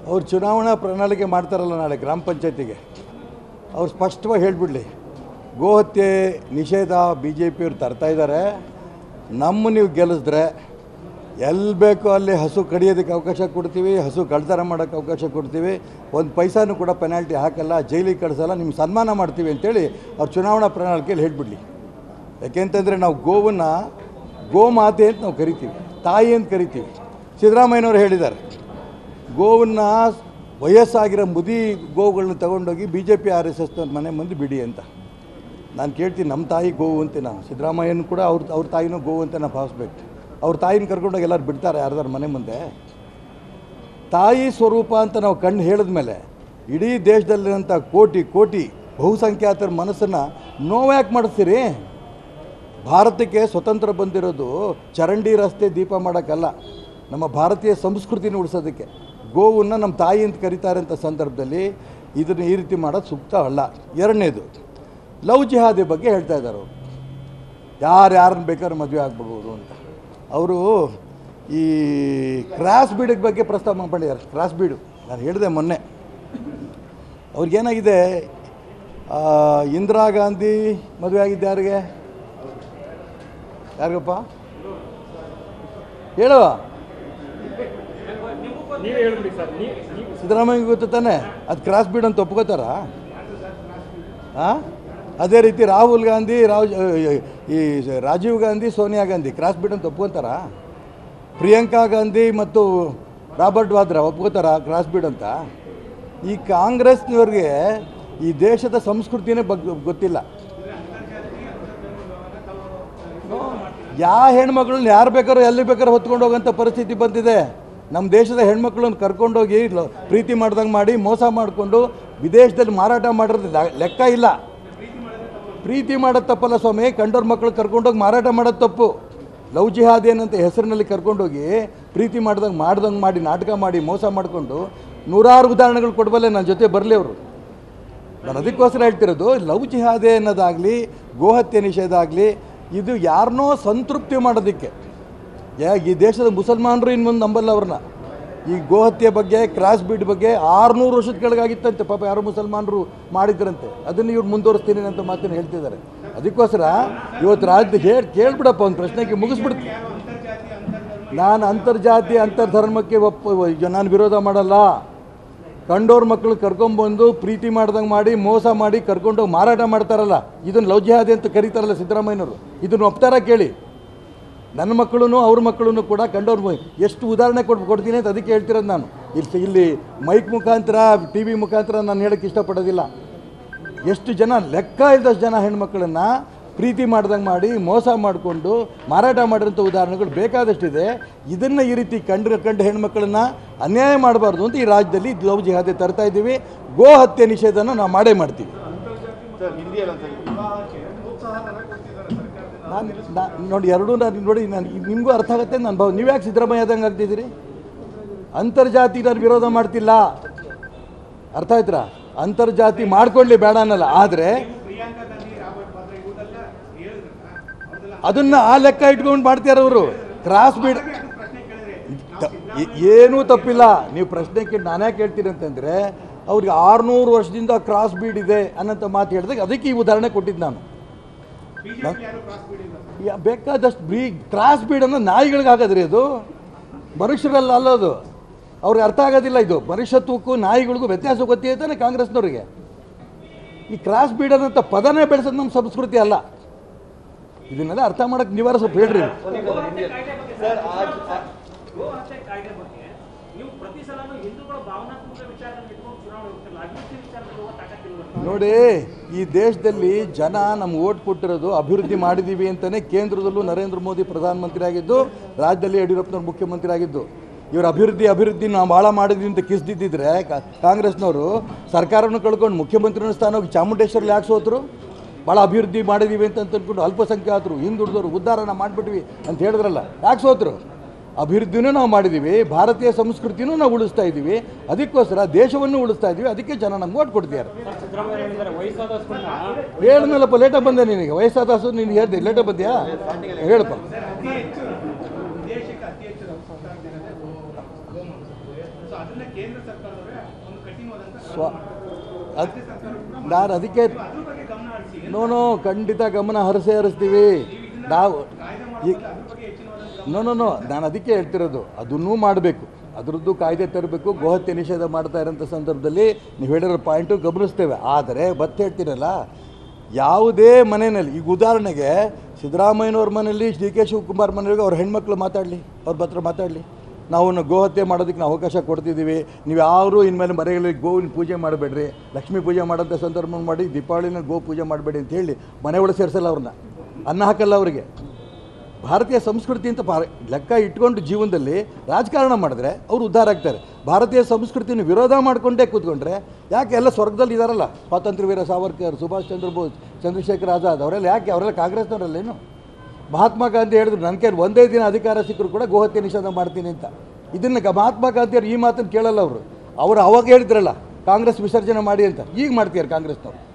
ಅವ್ರು ಚುನಾವಣಾ ಪ್ರಣಾಳಿಕೆ ಮಾಡ್ತಾರಲ್ಲ ನಾಳೆ ಗ್ರಾಮ ಪಂಚಾಯತಿಗೆ ಅವ್ರು ಸ್ಪಷ್ಟವಾಗಿ ಹೇಳಿಬಿಡ್ಲಿ ಗೋಹತ್ಯೆ ನಿಷೇಧ ಬಿ ಜೆ ಪಿಯವ್ರು ತರ್ತಾ ಇದ್ದಾರೆ ನಮ್ಮ ನೀವು ಗೆಲ್ಲಿಸಿದ್ರೆ ಎಲ್ಲಿ ಬೇಕೋ ಅಲ್ಲಿ ಹಸು ಕಡಿಯೋದಕ್ಕೆ ಅವಕಾಶ ಕೊಡ್ತೀವಿ ಹಸು ಕಳ್ತನ ಮಾಡೋಕ್ಕೆ ಅವಕಾಶ ಕೊಡ್ತೀವಿ ಒಂದು ಪೈಸಾನು ಕೂಡ ಪೆನಾಲ್ಟಿ ಹಾಕಲ್ಲ ಜೈಲಿಗೆ ಕಳಿಸಲ್ಲ ನಿಮ್ಗೆ ಸನ್ಮಾನ ಮಾಡ್ತೀವಿ ಅಂತೇಳಿ ಅವ್ರು ಚುನಾವಣಾ ಪ್ರಣಾಳಿಕೆಯಲ್ಲಿ ಹೇಳ್ಬಿಡ್ಲಿ ಯಾಕೆಂತಂದರೆ ನಾವು ಗೋವನ್ನು ಗೋಮಾತೆ ಅಂತ ನಾವು ಕರಿತೀವಿ ತಾಯಿ ಅಂತ ಕರಿತೀವಿ ಸಿದ್ದರಾಮಯ್ಯನವರು ಹೇಳಿದ್ದಾರೆ ಗೋವನ್ನು ವಯಸ್ಸಾಗಿರೋ ಮುದಿ ಗೋವುಗಳನ್ನ ತಗೊಂಡೋಗಿ B J P R S S ಮನೆ ಮುಂದೆ ಬಿಡಿ ಅಂತ ನಾನು ಕೇಳ್ತೀನಿ ನಮ್ಮ ತಾಯಿ ಗೋವು ಅಂತೆ ನಾನು ಸಿದ್ದರಾಮಯ್ಯನ ಕೂಡ ಅವ್ರ ಅವ್ರ ತಾಯಿನೂ ಗೋವು ಅಂತ ನಾನು ಭಾವಿಸ್ಬೇಕು ಅವ್ರ ತಾಯಿನ ಕರ್ಕೊಂಡೋಗಿ ಎಲ್ಲರೂ ಬಿಡ್ತಾರೆ ಯಾರ್ದಾರ ಮನೆ ಮುಂದೆ ತಾಯಿ ಸ್ವರೂಪ ಅಂತ ನಾವು ಕಣ್ಣು ಹೇಳಿದ್ಮೇಲೆ ಇಡೀ ದೇಶದಲ್ಲಿರೋಂಥ ಕೋಟಿ ಕೋಟಿ ಬಹುಸಂಖ್ಯಾತರ ಮನಸ್ಸನ್ನು ನೋವ್ಯಾಕೆ ಮಾಡಿಸ್ತೀರಿ ಭಾರತಕ್ಕೆ ಸ್ವತಂತ್ರ ಬಂದಿರೋದು ಚರಂಡಿ ರಸ್ತೆ ದೀಪ ಮಾಡೋಕ್ಕಲ್ಲ ನಮ್ಮ ಭಾರತೀಯ ಸಂಸ್ಕೃತಿನ ಉಳಿಸೋದಕ್ಕೆ ಗೋವನ್ನು ನಮ್ಮ ತಾಯಿ ಅಂತ ಕರೀತಾರೆ ಅಂತ ಸಂದರ್ಭದಲ್ಲಿ ಇದನ್ನು ಈ ರೀತಿ ಮಾಡೋದು ಸೂಕ್ತ ಅಲ್ಲ ಎರಡನೇದು ಲವ್ ಜಿಹಾದಿ ಬಗ್ಗೆ ಹೇಳ್ತಾ ಇದ್ದಾರೆ ಅವರು ಯಾರು ಯಾರನ್ನ ಬೇಕಾದ್ರೂ ಮದುವೆ ಆಗ್ಬಿಡ್ಬೋದು ಅಂತ ಅವರು ಈ ಕ್ರಾಸ್ ಬೀಡ್ ಬಗ್ಗೆ ಪ್ರಸ್ತಾವ ಮಾಡಿದ್ದಾರೆ ಕ್ರಾಸ್ ಬೀಡು ನಾನು ಹೇಳಿದೆ ಮೊನ್ನೆ ಅವ್ರಿಗೇನಾಗಿದೆ ಆ, ಇಂದಿರಾ ಗಾಂಧಿ ಮದುವೆ ಆಗಿದ್ದು ಯಾರಿಗೆ ಯಾರಿಗಪ್ಪ ಹೇಳುವ ನೀವೇ ಹೇಳ್ಬಿಡಿ ಸರ್ ನೀವು ನೀವು ಸಿದ್ದರಾಮಯ್ಯ ಗೊತ್ತು ತಾನೆ ಅದು ಕ್ರಾಸ್ ಬೀಡ್ ಅಂತ ಒಪ್ಕೋತಾರ ಹಾಂ ಅದೇ ರೀತಿ ರಾಹುಲ್ ಗಾಂಧಿ ರಾವ್ ಈ ರಾಜೀವ್ ಗಾಂಧಿ ಸೋನಿಯಾ ಗಾಂಧಿ ಕ್ರಾಸ್ ಬೀಡ್ ಅಂತ ಒಪ್ಕೋತಾರ ಪ್ರಿಯಾಂಕಾ ಗಾಂಧಿ ಮತ್ತು ರಾಬರ್ಟ್ ವಾದ್ರಾ ಒಪ್ಕೋತಾರ ಕ್ರಾಸ್ ಬೀಡ್ ಅಂತ ಈ ಕಾಂಗ್ರೆಸ್ನವ್ರಿಗೆ ಈ ದೇಶದ ಸಂಸ್ಕೃತಿನೇ ಬಗ್ಗೆ ಗೊತ್ತಿಲ್ಲ ಯಾವ ಹೆಣ್ಮಕ್ಳನ್ನ ಯಾರು ಬೇಕಾದ್ರೂ ಎಲ್ಲಿ ಬೇಕಾದ್ರೂ ಹೊತ್ಕೊಂಡು ಹೋಗೋಂಥ ಪರಿಸ್ಥಿತಿ ಬಂದಿದೆ ನಮ್ಮ ದೇಶದ ಹೆಣ್ಮಕ್ಳನ್ನ ಕರ್ಕೊಂಡೋಗಿ ಲ- ಪ್ರೀತಿ ಮಾಡ್ದಂಗೆ ಮಾಡಿ ಮೋಸ ಮಾಡಿಕೊಂಡು ವಿದೇಶದಲ್ಲಿ ಮಾರಾಟ ಮಾಡಿರೋದು ಲ- ಲೆಕ್ಕ ಇಲ್ಲ ಪ್ರೀತಿ ಮಾಡೋದು ತಪ್ಪಲ್ಲ ಸ್ವಾಮಿ ಕಂಡೋರ್ ಮಕ್ಕಳು ಕರ್ಕೊಂಡೋಗಿ ಮಾರಾಟ ಮಾಡೋದು ತಪ್ಪು ಲವ್ ಜಿಹಾದಿ ಏನಂತ ಹೆಸರಿನಲ್ಲಿ ಕರ್ಕೊಂಡೋಗಿ ಪ್ರೀತಿ ಮಾಡ್ದಂಗೆ ಮಾಡ್ದಂಗೆ ಮಾಡಿ ನಾಟಕ ಮಾಡಿ ಮೋಸ ಮಾಡಿಕೊಂಡು ನೂರಾರು ಉದಾಹರಣೆಗಳು ಕೊಡಬಲ್ಲೆ ನನ್ನ ಜೊತೆ ಬರಲಿ ಅವರು ನಾನು ಅದಕ್ಕೋಸ್ಕರ ಹೇಳ್ತಿರೋದು ಲವ್ ಜಿಹಾದೆ ಅನ್ನೋದಾಗಲಿ ಗೋಹತ್ಯೆ ನಿಷೇಧ ಆಗಲಿ ಇದು ಯಾರನ್ನೋ ಸಂತೃಪ್ತಿ ಮಾಡೋದಕ್ಕೆ ಯಾ ಈ ದೇಶದ ಮುಸಲ್ಮಾನರು ಇನ್ನು ಮುಂದೆ ನಂಬಲ್ಲ ಅವ್ರನ್ನ ಈ ಗೋಹತ್ಯೆ ಬಗ್ಗೆ ಕ್ರಾಸ್ ಬೀಡ್ ಬಗ್ಗೆ ಆರುನೂರು ವರ್ಷದ ಕೆಳಗಾಗಿತ್ತಂತೆ ಪಾಪ ಯಾರೋ ಮುಸಲ್ಮಾನರು ಮಾಡಿದ್ರಂತೆ ಅದನ್ನು ಇವ್ರು ಮುಂದುವರಿಸ್ತೀನಿ ಅಂತ ಮಾತನ್ನು ಹೇಳ್ತಿದ್ದಾರೆ ಅದಕ್ಕೋಸ್ಕರ ಇವತ್ತು ರಾಜ್ಯ ಹೇಳಿ ಕೇಳ್ಬಿಡಪ್ಪ ಒಂದು ಪ್ರಶ್ನೆಗೆ ಮುಗಿಸ್ಬಿಡ್ತೀನಿ ನಾನು ಅಂತರ್ಜಾತಿ ಅಂತರ್ಧರ್ಮಕ್ಕೆ ಒಪ್ಪ ನಾನು ವಿರೋಧ ಮಾಡಲ್ಲ ಕಂಡೋರ್ ಮಕ್ಕಳು ಕರ್ಕೊಂಬಂದು ಪ್ರೀತಿ ಮಾಡ್ದಂಗೆ ಮಾಡಿ ಮೋಸ ಮಾಡಿ ಕರ್ಕೊಂಡೋಗಿ ಮಾರಾಟ ಮಾಡ್ತಾರಲ್ಲ ಇದನ್ನು ಲವ್ ಜಿಹಾದಿ ಅಂತ ಕರೀತಾರಲ್ಲ ಸಿದ್ದರಾಮಯ್ಯನವರು ಇದನ್ನು ಒಪ್ತಾರ ಕೇಳಿ ನನ್ನ ಮಕ್ಕಳು ಅವ್ರ ಮಕ್ಕಳು ಕೂಡ ಕಂಡೋರ್ ಮ- ಎಷ್ಟು ಉದಾಹರಣೆ ಕೊಡ್ ಕೊಡ್ತೀನಿ ಅಂತ ಅದಕ್ಕೆ ಹೇಳ್ತಿರೋದು ನಾನು ಇಲ್ಲಿ ಇಲ್ಲಿ ಮೈಕ್ ಮುಖಾಂತರ ಟಿ ವಿ ಮುಖಾಂತರ ನಾನು ಹೇಳೋಕ್ಕೆ ಇಷ್ಟಪಡೋದಿಲ್ಲ ಎಷ್ಟು ಜನ ಲೆಕ್ಕ ಇಲ್ದಷ್ಟು ಜನ ಹೆಣ್ಮಕ್ಳನ್ನು ಪ್ರೀತಿ ಮಾಡ್ದಂಗೆ ಮಾಡಿ ಮೋಸ ಮಾಡಿಕೊಂಡು ಮಾರಾಟ ಮಾಡಿರೋಂಥ ಉದಾಹರಣೆಗಳು ಬೇಕಾದಷ್ಟಿದೆ ಇದನ್ನು ಈ ರೀತಿ ಕಂಡು ಕಂಡು ಹೆಣ್ಮಕ್ಳನ್ನ ಅನ್ಯಾಯ ಮಾಡಬಾರ್ದು ಅಂತ ಈ ರಾಜ್ಯದಲ್ಲಿ ಲವ್ ಜಿಹಾದೆ ತರ್ತಾ ಇದ್ದೀವಿ ಗೋ ಹತ್ಯೆ ನಿಷೇಧನ ನಾವು ಮಾಡೇ ಮಾಡ್ತೀವಿ ನಾನು ನಾ- ನೋಡಿ ಎರಡೂ ನಾನು ನೋಡಿ ನಾನು ನಿಮಗೂ ಅರ್ಥ ಆಗುತ್ತೆ ನಾನು ಭಾವ ನೀವು ಯಾಕೆ ಸಿದ್ದರಾಮಯ್ಯ ಆದಂಗೆ ಆಗ್ತಿದ್ದೀರಿ ಅಂತರ್ಜಾತಿ ನಾನು ವಿರೋಧ ಮಾಡ್ತಿಲ್ಲ ಅರ್ಥ ಆಯ್ತಾ ಅಂತರ್ಜಾತಿ ಮಾಡ್ಕೊಳ್ಳಿ ಬೇಡ ಅನ್ನಲ್ಲ ಆದರೆ ಅದನ್ನ ಆ ಲೆಕ್ಕ ಇಟ್ಕೊಂಡು ಮಾಡ್ತಾರೆ ಅವರು ಕ್ರಾಸ್ ಬೀಡ್ ತ- ಏ- ಏನೂ ತಪ್ಪಿಲ್ಲ ನೀವು ಪ್ರಶ್ನೆ ಕೇಳಿ ನಾನೇ ಕೇಳ್ತೀನಿ ಅಂತಂದರೆ ಅವ್ರಿಗೆ ಆರುನೂರು ವರ್ಷದಿಂದ ಕ್ರಾಸ್ ಬೀಡ್ ಇದೆ ಅನ್ನೋಂಥ ಮಾತು ಹೇಳಿದಾಗ ಅದಕ್ಕೆ ಈ ಉದಾಹರಣೆ ಕೊಟ್ಟಿದ್ದು ನಾನು ಯಾ- ಬೇಕಾದಷ್ಟು ಬೀ ಕ್ರಾಸ್ ಬೀಡ್ ಅನ್ನೋ ನಾಯಿಗಳಿಗೆ ಹಾಕೋದ್ರಿ ಅದು ಮನುಷ್ಯರಲ್ಲ ಅಲ್ಲದು ಅವ್ರಿಗೆ ಅರ್ಥ ಆಗೋದಿಲ್ಲ ಇದು ಮನುಷ್ಯತ್ವಕ್ಕೂ ನಾಯಿಗಳಿಗೂ ವ್ಯತ್ಯಾಸ ಗೊತ್ತಿದ್ದಾನೆ ಕಾಂಗ್ರೆಸ್ನವ್ರಿಗೆ ಈ ಕ್ರಾಸ್ ಬೀಡ್ ಅನ್ನೋಂಥ ಪದನೇ ಬೆಳೆಸೋದು ನಮ್ಮ ಸಂಸ್ಕೃತಿ ಅಲ್ಲ ಇದನ್ನೆಲ್ಲ ಅರ್ಥ ಮಾಡಕ್ಕೆ ನೀವಾರ ಸ್ವಲ್ಪ ಹೇಳ್ರಿ ಗೋ ಹತ್ಯೆ ಕಾಯ್ದೆ ಬಗ್ಗೆ ನೀವು ಪ್ರತಿ ಸಲನೂ ಹಿಂದೂಗಳ ಭಾವನಾತ್ಮಕ ವಿಚಾರದಲ್ಲಿ ಇಟ್ಕೊಂಡು ಚುನಾವಣೆ ಹೋಗ್ತಿಲ್ಲ ಅಭಿವೃದ್ಧಿ ವಿಚಾರದಲ್ಲಿ ಹೋಗೋ ತಾಕತ್ತಿಲ್ಲ ನೋಡಿ ಈ ದೇಶದಲ್ಲಿ ಜನ ನಮ್ಗೆ ಓಟ್ ಕೊಟ್ಟಿರೋದು ಅಭಿವೃದ್ಧಿ ಮಾಡಿದ್ದೀವಿ ಅಂತಲೇ ಕೇಂದ್ರದಲ್ಲೂ ನರೇಂದ್ರ ಮೋದಿ ಪ್ರಧಾನಮಂತ್ರಿ ಆಗಿದ್ದು ರಾಜ್ಯದಲ್ಲಿ ಯಡಿಯೂರಪ್ಪನವ್ರು ಮುಖ್ಯಮಂತ್ರಿ ಆಗಿದ್ದು ಇವರು ಅಭಿವೃದ್ಧಿ ಅಭಿವೃದ್ಧಿ ನಾವು ಭಾಳ ಮಾಡಿದ್ವಿ ಅಂತ ಕಿಸ್ದಿದ್ದಿದ್ರೆ ಕಾ- ಕಾಂಗ್ರೆಸ್ನವರು ಸರ್ಕಾರವನ್ನು ಕಳ್ಕೊಂಡು ಮುಖ್ಯಮಂತ್ರಿನ ಸ್ಥಾನಕ್ಕೆ ಚಾಮುಂಡೇಶ್ವರಲ್ಲಿ ಯಾಕೆ ಸೋತರು ಭಾಳ ಅಭಿವೃದ್ಧಿ ಮಾಡಿದ್ದೀವಿ ಅಂತ ಅಂದ್ಕೊಂಡು ಅಲ್ಪಸಂಖ್ಯಾತರು ಹಿಂದುಳಿದವರು ಉದ್ಧಾರಣ ಮಾಡಿಬಿಟ್ವಿ ಅಂತ ಹೇಳಿದ್ರಲ್ಲ ಯಾಕೆ ಸೋತರು ಅಭಿವೃದ್ಧಿನೂ ನಾವು ಮಾಡಿದ್ದೀವಿ ಭಾರತೀಯ ಸಂಸ್ಕೃತಿನೂ ನಾವು ಉಳಿಸ್ತಾ ಇದ್ದೀವಿ ಅದಕ್ಕೋಸ್ಕರ ದೇಶವನ್ನು ಉಳಿಸ್ತಾ ಇದ್ದೀವಿ ಅದಕ್ಕೆ ಜನ ನಮ್ಗೆ ಓಟ್ ಕೊಡ್ತಿದ್ದಾರೆ ಸಿದ್ದರಾಮಯ್ಯ ಹೇಳಿದ್ದಾರೆ ವಯಸ್ಸಾದಷ್ಟನ್ನ ಹೇಳಿದ್ನಲ್ಲಪ್ಪ ಲೇಟಾಗಿ ಬಂದೆ ನಿನಗೆ ವಯಸ್ಸಾದ ಹಸು ನೀನು ಹೇಳ್ದೆ ಲೇಟಾಗಿ ಬಂದ್ಯಾ ಹೇಳಪ್ಪ ವಿದೇಶಕ್ಕೆ ಅತಿ ಹೆಚ್ಚು ರಫ್ತಾಗ್ತಿರೋದೇ ಗೋಮಾಂಸ ಸೊ ಅದನ್ನ ಕೇಂದ್ರ ಸರ್ಕಾರ ಸ್ವ ಅದ್ ನಾನು ಅದಕ್ಕೆ ನೋ ನೋ ಖಂಡಿತ ಗಮನ ಹರಿಸೇ ಹರಿಸ್ತೀವಿ ನಾವು ಈ ನೋ ನೋ ನೋ ನಾನು ಅದಕ್ಕೆ ಹೇಳ್ತಿರೋದು ಅದನ್ನೂ ಮಾಡಬೇಕು ಅದರದ್ದು ಕಾಯ್ದೆ ತರಬೇಕು ಗೋಹತ್ಯೆ ನಿಷೇಧ ಮಾಡ್ತಾ ಇರೋಂಥ ಸಂದರ್ಭದಲ್ಲಿ ನೀವು ಹೇಳಿರೋ ಪಾಯಿಂಟು ಗಮನಿಸ್ತೇವೆ ಆದರೆ ಬತ್ ಹೇಳ್ತೀರಲ್ಲ ಯಾವುದೇ ಮನೆಯಲ್ಲಿ ಈಗ ಉದಾಹರಣೆಗೆ ಸಿದ್ದರಾಮಯ್ಯನವ್ರ ಮನೆಯಲ್ಲಿ ಡಿ ಕೆ ಶಿವಕುಮಾರ್ ಮನೆಯಲ್ಲಿ ಅವ್ರ ಹೆಣ್ಮಕ್ಳು ಮಾತಾಡಲಿ ಅವ್ರ ಹತ್ರ ಮಾತಾಡಲಿ ನಾವು ಗೋಹತ್ಯೆ ಮಾಡೋದಕ್ಕೆ ನಾವು ಅವಕಾಶ ಕೊಡ್ತಿದ್ದೀವಿ ನೀವು ಯಾರು ಇನ್ಮೇಲೆ ಮನೆಗಳಲ್ಲಿ ಗೋವಿನ ಪೂಜೆ ಮಾಡಬೇಡ್ರಿ ಲಕ್ಷ್ಮೀ ಪೂಜೆ ಮಾಡೋಂಥ ಸಂದರ್ಭ ಮಾಡಿ ದೀಪಾವಳಿನ ಗೋ ಪೂಜೆ ಮಾಡಬೇಡಿ ಅಂತ ಹೇಳಿ ಮನೆ ಒಳಗೆ ಸೇರಿಸಲ್ಲ ಅವ್ರನ್ನ ಅನ್ನ ಹಾಕಲ್ಲ ಅವರಿಗೆ ಭಾರತೀಯ ಸಂಸ್ಕೃತಿ ಅಂತ ಪಾ ಲೆಕ್ಕ ಇಟ್ಕೊಂಡು ಜೀವನದಲ್ಲಿ ರಾಜಕಾರಣ ಮಾಡಿದ್ರೆ ಅವರು ಉದ್ಧಾರ ಆಗ್ತಾರೆ ಭಾರತೀಯ ಸಂಸ್ಕೃತಿನ ವಿರೋಧ ಮಾಡಿಕೊಂಡೇ ಕೂತ್ಕೊಂಡ್ರೆ ಯಾಕೆ ಎಲ್ಲ ಸ್ವರ್ಗದಲ್ಲಿ ಇದ್ದಾರಲ್ಲ ಸ್ವಾತಂತ್ರ್ಯ ವೀರ ಸಾವರ್ಕರ್ ಸುಭಾಷ್ ಚಂದ್ರ ಬೋಸ್ ಚಂದ್ರಶೇಖರ್ ಆಜಾದ್ ಅವರೆಲ್ಲ ಯಾಕೆ ಅವರೆಲ್ಲ ಕಾಂಗ್ರೆಸ್ನವರಲ್ಲೇನು ಮಹಾತ್ಮ ಗಾಂಧಿ ಹೇಳಿದ್ರು ನನ್ನ ಕೈಲಿ ಒಂದೇ ದಿನ ಅಧಿಕಾರ ಸಿಕ್ಕರು ಕೂಡ ಗೋಹತ್ಯೆ ನಿಷೇಧ ಮಾಡ್ತೀನಿ ಅಂತ ಇದನ್ನು ಗ- ಮಹಾತ್ಮ ಗಾಂಧಿಯವರು ಈ ಮಾತನ್ನು ಕೇಳಲ್ಲ ಅವರು ಅವರು ಅವಾಗ ಹೇಳಿದ್ರಲ್ಲ ಕಾಂಗ್ರೆಸ್ ವಿಸರ್ಜನೆ ಮಾಡಿ ಅಂತ ಈಗ ಮಾಡ್ತೀಯಾರ ಕಾಂಗ್ರೆಸ್ನವ್ರು